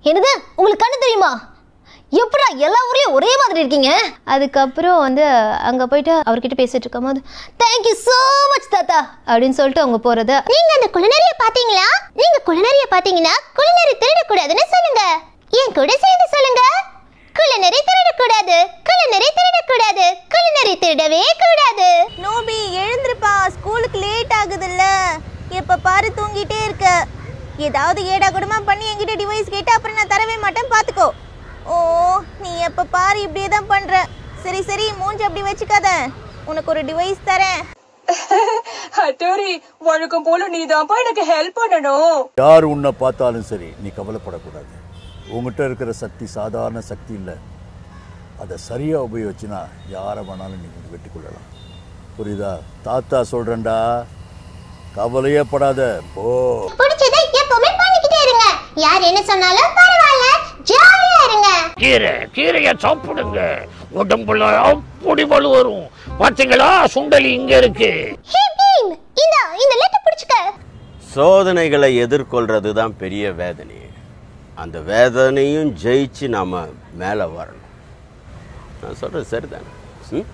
என்னது உங்களுக்கு கண்ணு தெரியுமா எப்படா எல்லா ஊர்லயும் ஒரே மாதிரி இருக்கீங்க அதுக்கப்புறம் வந்து அங்க போயிட்டு அவர்கிட்ட பேசிட்டு இருக்கும்போது தேங்க்யூ so மச் தாத்தா அப்படின்னு சொல்லிட்டு அவங்க போறது நீங்க அந்த குளிநறிய பாத்தீங்களா நீங்க குளிநறிய பாத்தீங்கன்னா குளிநறி திருடக்கூடாதுன்னு சொல்லுங்க என் கூட சேர்ந்து சொல்லுங்க குளிநறி திருடக்கூடாது குளிநறி திருடக்கூடாது குளிநறி திருடவே கூடாது நோபி எழுந்திருப்பா ஸ்கூலுக்கு லேட் ஆகுதுல்ல எப்ப பாரு தூங்கிட்டே இருக்க ஏதாவது ஏடா கூடமா பண்ணி என்கிட்ட டிவைஸ் கேட்டு அப்புறம் நான் தரவே மாட்டேன் பாத்துக்கோ ஓ நீ எப்ப பாரு இப்படியே தான் பண்ற சரி சரி மூஞ்சி அப்படி வச்சுக்காத உனக்கு ஒரு டிவைஸ் தரேன் ஹட்டோரி வழக்கம் போல நீதான்ப்பா எனக்கு ஹெல்ப் பண்ணணும் யார் உன்னை பார்த்தாலும் சரி நீ கவலைப்படக்கூடாது உங்ககிட்ட இருக்கிற சக்தி சாதாரண சக்தி இல்லை அதை சரியாக உபயோகிச்சுனா யாரை வேணாலும் நீ வெட்டி கொள்ளலாம் புரியுதா தாத்தா சொல்கிறேன்டா கவலையே படாத போ பிடிச்சதை எப்பவுமே பண்ணிக்கிட்டே இருங்க யார் என்ன சொன்னாலும் பரவாயில்ல ஜாலியா இருங்க கீரை கீரையை சாப்பிடுங்க உடம்புல அப்படி வலு வரும் பாத்தீங்களா சுண்டலி இங்க இருக்கு ஹே பீம் இந்த இந்த லெட்டர் பிடிச்சுக்க சோதனைகளை எதிர்கொள்றது தான் பெரிய வேதனை அந்த வேதனையும் ஜெயிச்சு நாம் மேலே வரணும் நான் சொல்கிறது சரிதானே ம்?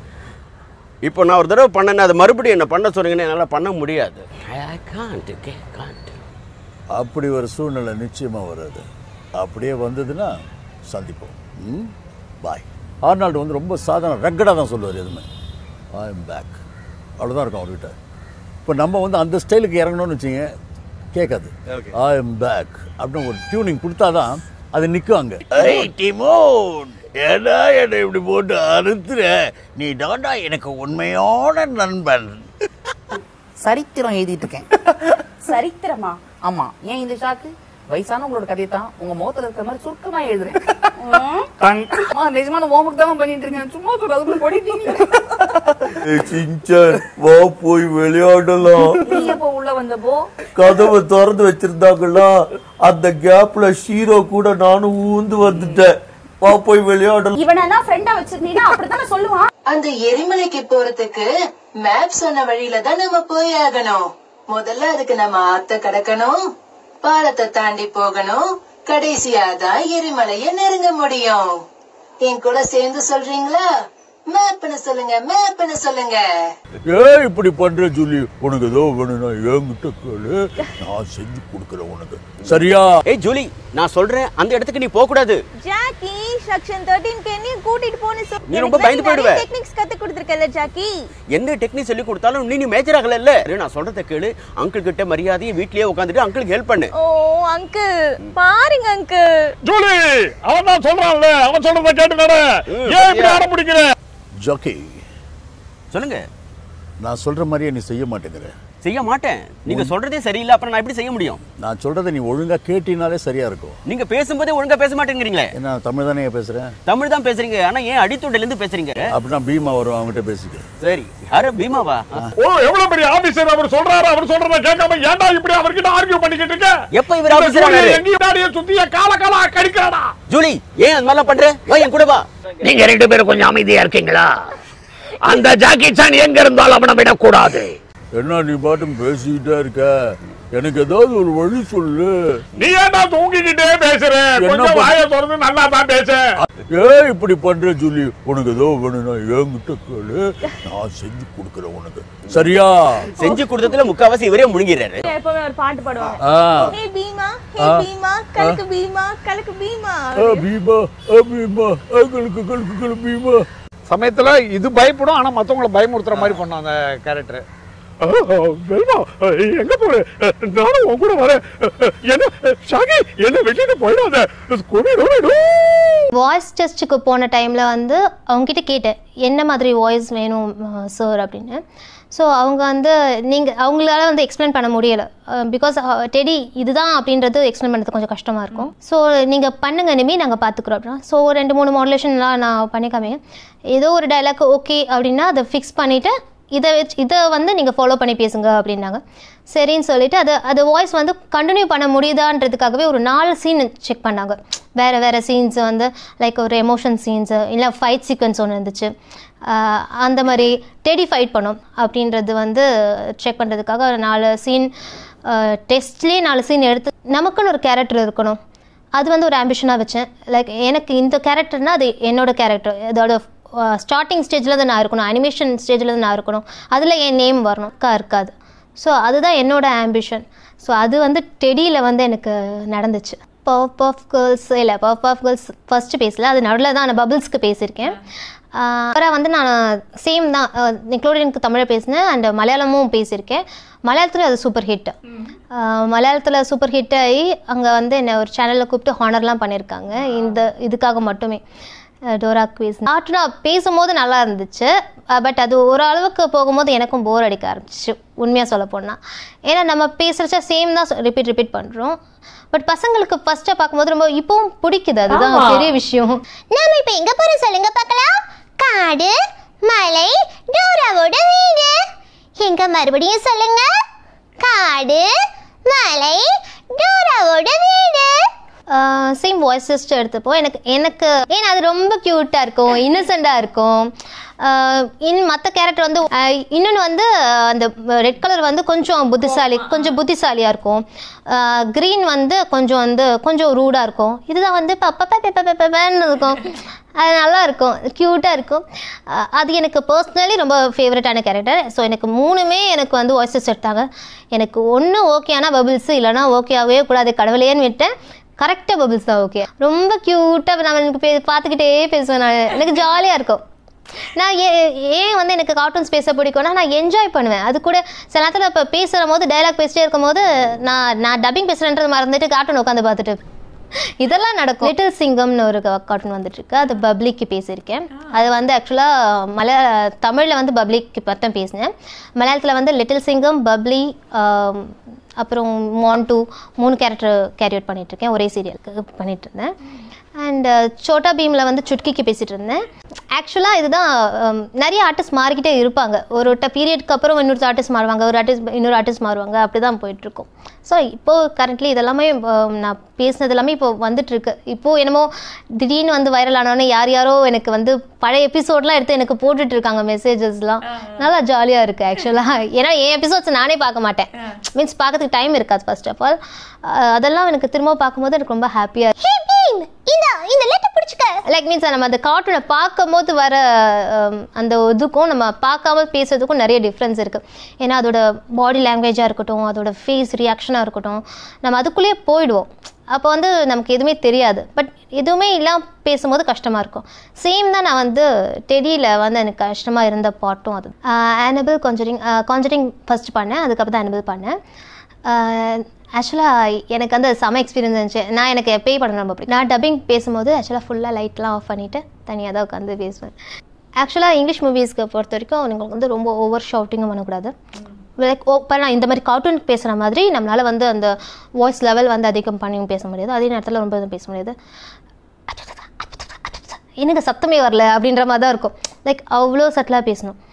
இப்போ நான் ஒரு தடவை பண்ணேன்னா அது மறுபடியும் என்ன பண்ண சொன்னீங்கன்னா என்னால் பண்ண முடியாது ஐ காண்ட் காண்ட் அப்படி ஒரு சூழ்நிலை நிச்சயமாக வராது அப்படியே வந்ததுன்னா சந்திப்போம் ம் பாய் ஆர்னால்டு வந்து ரொம்ப சாதாரண ரெக்கடாக தான் சொல்லுவார் எதுவுமே ஐ எம் பேக் அவ்வளோதான் இருக்கும் அவர்கிட்ட இப்போ நம்ம வந்து அந்த ஸ்டைலுக்கு இறங்கணும்னு வச்சுங்க கேட்காது ஐ எம் பேக் அப்படின்னு ஒரு டியூனிங் கொடுத்தாதான் அது நிற்கும் அங்கே டிமோன் ஏடா என்னை இப்படி போட்டு அறுத்துற நீ தாண்டா எனக்கு உண்மையான நண்பன் சரித்திரம் எழுதிட்டு இருக்கேன் சரித்திரமா ஆமா ஏன் இந்த ஷாக்கு வயசானவங்களோட கதையை தான் உங்க முகத்துல இருக்கிற மாதிரி சுருக்கமா எழுதுறேன் அம்மா, நிஜமான ஹோம்ஒர்க் தான் பண்ணிட்டு இருக்கேன் சும்மா சொல்ல அதுக்குள்ள படிட்டீங்க சிஞ்சன் வா போய் விளையாடலாம் நீ எப்போ உள்ள வந்தப்போ கதவை திறந்து வச்சிருந்தாங்களா அந்த கேப்ல ஷீரோ கூட நானும் ஊந்து வந்துட்டேன் வா போய் விளையாடலாம் இவனா ஃப்ரெண்டா வச்சிருந்தீங்கன்னா அப்படித்தானே சொல்லுவான் அந்த எரிமலைக்கு போறதுக்கு மேப் சொன்ன வழியில தான் நம்ம போய் ஆகணும் முதல்ல அதுக்கு நம்ம ஆத்த கடக்கணும் பாலத்தை தாண்டி போகணும் கடைசியா தான் எரிமலைய நெருங்க முடியும் என் கூட சேர்ந்து சொல்றீங்களா மேப்னு சொல்லுங்க மேப்னு சொல்லுங்க ஏன் இப்படி பண்ற ஜூலி உனக்கு ஏதோ வேணும்னா என்கிட்ட கேளு நான் செஞ்சு கொடுக்குறேன் உனக்கு சரியா ஏய் ஜூலி நான் சொல்கிறேன் அந்த இடத்துக்கு நீ போகக்கூடாது ஜாக்கி செக்ஷன் 13 கே நீ கூட்டிட்டு போன்னு சொல்லி நீ ரொம்ப பயந்து போயிடுவ. டெக்னிக்ஸ் கத்து கொடுத்திருக்கல ஜாக்கி எந்த டெக்னிக் சொல்லி கொடுத்தாலும் நீ நீ மேஜர் ஆகல இல்ல நான் சொல்றத கேளு அங்கிள் கிட்ட மரியாதையை வீட்லயே உட்காந்துட்டு அங்கிளுக்கு ஹெல்ப் பண்ணு ஓ அங்கிள் பாருங்க அங்கிள் ஜூலி அவன் தான் சொல்றான்ல அவன் சொல்றத கேட்டு நட ஏன் இப்படி ஆட பிடிக்கிற ஜாக்கி சொல்லுங்க நான் சொல்ற மாதிரியே நீ செய்ய மாட்டேங்கிற செய்ய மாட்டேன் நீங்க சொல்றதே சரியில்லை அப்புறம் நான் எப்படி செய்ய முடியும் நான் சொல்றதை நீ ஒழுங்கா கேட்டினாலே சரியா இருக்கும் நீங்க பேசும்போதே ஒழுங்கா பேச மாட்டேங்கிறீங்களே என்ன தமிழ் தானே பேசுறேன் தமிழ் தான் பேசுறீங்க ஆனா ஏன் அடித்தொண்டையில இருந்து பேசுறீங்க அப்படின்னா பீமா வரும் அவங்ககிட்ட பேசிக்க சரி யாரு பீமாவா ஓ எவ்வளவு பெரிய ஆபீசர் அவர் சொல்றாரு அவர் சொல்றத கேட்காம ஏன்டா இப்படி அவர்கிட்ட ஆர்கியூ பண்ணிக்கிட்டு இருக்க எப்ப இவர் இந்த ஆபீசர் ஜூலி ஆனாரு எங்கேயும் முன்னாடியே சுத்திய கால காலா கடிக்கிறாடா ஜூலி ஏன் அந்த மாதிரிலாம் பண்ற வா என் கூட வா நீங்க ரெண்டு பேரும் கொஞ்சம் அமைதியா இருக்கீங்களா அந்த ஜாக்கி சான் எங்க இருந்தாலும் அவனை விடக்கூடாது என்ன நீ பாட்டும் பேசிக்கிட்டே இருக்க எனக்கு ஏதாவது ஒரு வழி சொல்லு நீ ஏன்டா தூங்கிக்கிட்டே பேசுற என்ன கொஞ்சம் பண்ண- வாயை திறந்து நல்லா தான் பேச ஏன் இப்படி பண்ற ஜூலி உனக்கு ஏதோ வேணும்னா என்கிட்ட கேளு நான் செஞ்சு கொடுக்குறேன் உனக்கு சரியா செஞ்சு கொடுத்ததுல முக்காவாசி இவரே முழுங்கிறாரு எப்பவுமே ஒரு பாட்டு பாடுவாங்க ஆ ஹே பீமா ஹே பீமா கலக்கு பீமா கலக்கு பீமா ஆ, பீமா ஆ, பீமா ஆ, கழுக்கு கழுக்கு கழு பீமா சமயத்துல இது பயப்படும் ஆனா மத்தவங்கள பயமுறுத்துற மாதிரி பண்ணும் அந்த கேரக்டர் வெல்மா எங்க போற நானும் உன் கூட வரேன் என்ன ஷாகி என்ன விட்டுட்டு போயிடாத ஸ்கூபி வாய்ஸ் டெஸ்ட்டுக்கு போன டைமில் வந்து அவங்ககிட்ட கேட்டேன் என்ன மாதிரி வாய்ஸ் வேணும் சார் அப்படின்னு ஸோ அவங்க வந்து நீங்கள் அவங்களால வந்து எக்ஸ்பிளைன் பண்ண முடியலை பிகாஸ் டெடி இதுதான் அப்படின்றது எக்ஸ்பிளைன் பண்ணுறது கொஞ்சம் கஷ்டமாக இருக்கும் ஸோ நீங்கள் பண்ணுங்க இனிமே நாங்கள் பார்த்துக்குறோம் அப்படின்னா ஸோ ரெண்டு மூணு மாடுலேஷன்லாம் நான் பண்ணிக்காமே ஏதோ ஒரு டைலாக் ஓகே அப்படின்னா அதை ஃபிக்ஸ் பண்ணிவிட்டு இதை வச்சு இதை வந்து நீங்கள் ஃபாலோ பண்ணி பேசுங்க அப்படின்னாங்க சரின்னு சொல்லிட்டு அது அது வாய்ஸ் வந்து கண்டினியூ பண்ண முடியுதான்றதுக்காகவே ஒரு நாலு சீன் செக் பண்ணாங்க வேறு வேறு சீன்ஸ் வந்து லைக் ஒரு எமோஷன் சீன்ஸு இல்லை ஃபைட் சீக்வன்ஸ் ஒன்று இருந்துச்சு ஆஹ் அந்த மாதிரி டெடி ஃபைட் பண்ணோம் அப்படின்றது வந்து செக் பண்ணுறதுக்காக ஒரு நாலு சீன் டெஸ்ட்லேயே நாலு சீன் எடுத்து நமக்குன்னு ஒரு கேரக்டர் இருக்கணும் அது வந்து ஒரு ஆம்பிஷனாக வச்சேன் லைக் எனக்கு இந்த கேரக்டர்னால் அது என்னோட கேரக்டர் அதோட ஸ்டார்டிங் ஸ்டேஜில் தான் நான் இருக்கணும் அனிமேஷன் ஸ்டேஜில் தான் நான் இருக்கணும் அதில் என் நேம் வரணும் கா இருக்காது ஸோ அதுதான் என்னோட ஆம்பிஷன் ஸோ அது வந்து டெடியில் வந்து எனக்கு நடந்துச்சு பவ் ஆஃப் கேர்ள்ஸ் இல்லை பவ் ஆஃப் கேர்ள்ஸ் ஃபஸ்ட்டு பேசல அது நடுவில் தான் நான் பபிள்ஸ்க்கு பேசியிருக்கேன் அப்புறம் வந்து நான் சேம் தான் நிக்லோடியனுக்கு தமிழில் பேசினேன் அண்ட் மலையாளமும் பேசியிருக்கேன் மலையாளத்தில் அது சூப்பர் ஹிட் மலையாளத்தில் சூப்பர் ஹிட் ஆகி அங்கே வந்து என்னை ஒரு சேனலில் கூப்பிட்டு ஹானர்லாம் பண்ணியிருக்காங்க இந்த இதுக்காக மட்டுமே டோரா குவீஸ் ஆட்டுனா பேசும்போது நல்லா இருந்துச்சு பட் அது ஓரளவுக்கு போகும்போது எனக்கும் போர் அடிக்க ஆரம்பிச்சிச்சு உண்மையாக சொல்ல போனால் ஏன்னா நம்ம பேசுகிறச்ச சேம் தான் ரிப்பீட் ரிப்பீட் பண்ணுறோம் பட் பசங்களுக்கு ஃபர்ஸ்ட்டாக பார்க்கும்போது ரொம்ப இப்பவும் பிடிக்குது அதுதான் ஆமா. பெரிய விஷயம் நாம இப்ப எங்க போறோம் சொல்லுங்க பார்க்கலாம் காடு மலை டோராவோட வீடு எங்க மறுபடியும் சொல்லுங்க காடு மலை டோராவோட வீடு சேம் வாய்ஸ் டெஸ்ட் எடுத்தப்போ எனக்கு எனக்கு ஏன்னா அது ரொம்ப க்யூட்டாக இருக்கும் இன்னசெண்டாக இருக்கும் ஆஹ் இன் மற்ற கேரக்டர் வந்து இன்னொன்று வந்து ஆஹ் அந்த ரெட் கலர் வந்து கொஞ்சம் புத்திசாலி கொஞ்சம் புத்திசாலியாக இருக்கும் க்ரீன் வந்து கொஞ்சம் வந்து கொஞ்சம் ரூடாக இருக்கும் இதுதான் வந்து பப்பன்னு இருக்கும் அது நல்லா இருக்கும் க்யூட்டாக இருக்கும் ஆஹ் அது எனக்கு பர்சனலி ரொம்ப ஃபேவரட்டான கேரக்டர் ஸோ எனக்கு மூணுமே எனக்கு வந்து வாய்ஸஸ் எடுத்தாங்க எனக்கு ஒன்று ஓகே ஆனால் பபிள்ஸ் இல்லைனா ஓகேவே கூடாது கடவுளேன்னு விட்டேன் கரெக்டாக பபிள்ஸ் தான் ஓகே ரொம்ப க்யூட்டாக நான் எனக்கு பே பார்த்துக்கிட்டே பேசுவேன் நான் எனக்கு ஜாலியாக இருக்கும் நான் ஏ ஏன் வந்து எனக்கு கார்ட்டூன்ஸ் பேச பிடிக்கும்னா நான் என்ஜாய் பண்ணுவேன் அது கூட சில நேரத்தில் இப்போ பேசுகிற போது டைலாக் பேசிட்டே இருக்கும் போது நான் நான் டப்பிங் பேசுகிறேன்றது மறந்துட்டு கார்ட்டூன் உட்காந்து பார்த்துட்டு இதெல்லாம் நடக்கும் லிட்டில் சிங்கம்னு ஒரு கார்ட்டூன் வந்துட்டு இருக்கு அது பப்ளிக்கு பேசியிருக்கேன் அது வந்து ஆக்சுவலாக மலையாள தமிழில் வந்து பப்ளிக்கு பத்தம் பேசினேன் மலையாளத்தில் வந்து லிட்டில் சிங்கம் பப்ளி ஆம், அப்புறம் மான்டூ மூணு கேரக்டர் கேரி அவுட் பண்ணிட்டு இருக்கேன் ஒரே சீரியலுக்கு பண்ணிட்டு இருந்தேன் அண்ட் சோட்டா பீமில் வந்து சுட்கிக்கு பேசிட்டு இருந்தேன் ஆக்சுவலாக இதுதான் ஹம், நிறைய ஆர்டிஸ்ட் மாறிக்கிட்டே இருப்பாங்க ஒரு பீரியட்க்கு அப்புறம் இன்னொரு ஆர்டிஸ்ட் மாறுவாங்க ஒரு ஆர்டிஸ்ட் இன்னொரு ஆர்டிஸ்ட் மாறுவாங்க அப்படி தான் போயிட்டுருக்கும் ஸோ இப்போது கரண்ட்லி இதெல்லாமே ஹம், நான் பேசினது எல்லாமே இப்போ வந்துட்டு இருக்கு இப்போது என்னமோ திடீர்னு வந்து வைரல் ஆனோடனே யார் யாரோ எனக்கு வந்து பழைய எபிசோட்லாம் எடுத்து எனக்கு போட்டுட்டு இருக்காங்க மெசேஜஸ்லாம் நல்லா ஜாலியாக இருக்குது ஆக்சுவலாக ஏன்னா என் எபிசோட்ஸ் நானே பார்க்க மாட்டேன் மீன்ஸ் பார்க்கறதுக்கு டைம் இருக்காது ஃபர்ஸ்ட் ஆஃப் ஆல் அதெல்லாம் எனக்கு திரும்ப பார்க்கும்போது எனக்கு ரொம்ப ஹாப்பியாக ஹே பீம் இந்த இந்த லெட்டர் பிடிச்சுக்க லைக் மீன்ஸ் நம்ம அந்த கார்ட்டூனை பார்க்கும்போது வர ஹம், அந்த இதுக்கும் நம்ம பார்க்காம பேசுறதுக்கும் நிறைய டிஃப்ரென்ஸ் இருக்குது ஏன்னா அதோட பாடி லாங்குவேஜாக இருக்கட்டும் அதோட ஃபேஸ் ரியாக்ஷனாக இருக்கட்டும் நம்ம அதுக்குள்ளேயே போயிடுவோம் அப்போ வந்து நமக்கு எதுவுமே தெரியாது பட் எதுவுமே இல்லாமல் பேசும்போது கஷ்டமாக இருக்கும் சேம் தான் நான் வந்து டெடியில் வந்து எனக்கு கஷ்டமாக இருந்த பாட்டும் அது ஆனபிள் கொஞ்சரிங் கொஞ்சரிங் ஃபர்ஸ்ட் பண்ணேன் அதுக்கப்புறம் தான் ஆனபிள் பண்ணேன் ஆக்சுவலாக எனக்கு வந்து செம எக்ஸ்பீரியன்ஸ் இருந்துச்சு நான் எனக்கு பே பண்ண ரொம்ப பிடிக்கும் நான் டப்பிங் பேசும்போது ஆக்சுவலாக ஃபுல்லாக லைட்லாம் ஆஃப் பண்ணிவிட்டு தனியாக தான் உட்காந்து பேசுவேன் ஆக்சுவலாக இங்கிலீஷ் மூவிஸ்க்கு பொறுத்த வரைக்கும் உங்களுக்கு வந்து ரொம்ப ஓவர் ஷவுட்டிங்கும் பண்ணக்கூடாது லைக் இப்போ நான் இந்த மாதிரி கார்ட்டூன் பேசுகிற மாதிரி நம்மளால் வந்து அந்த வாய்ஸ் லெவல் வந்து அதிகம் பண்ணி பேச முடியாது அதே நேரத்தில் ரொம்ப இதுவும் பேச முடியாது எனக்கு சத்தமே வரல அப்படின்ற மாதிரி தான் இருக்கும் லைக் அவ்வளோ சட்டிலாக பேசணும்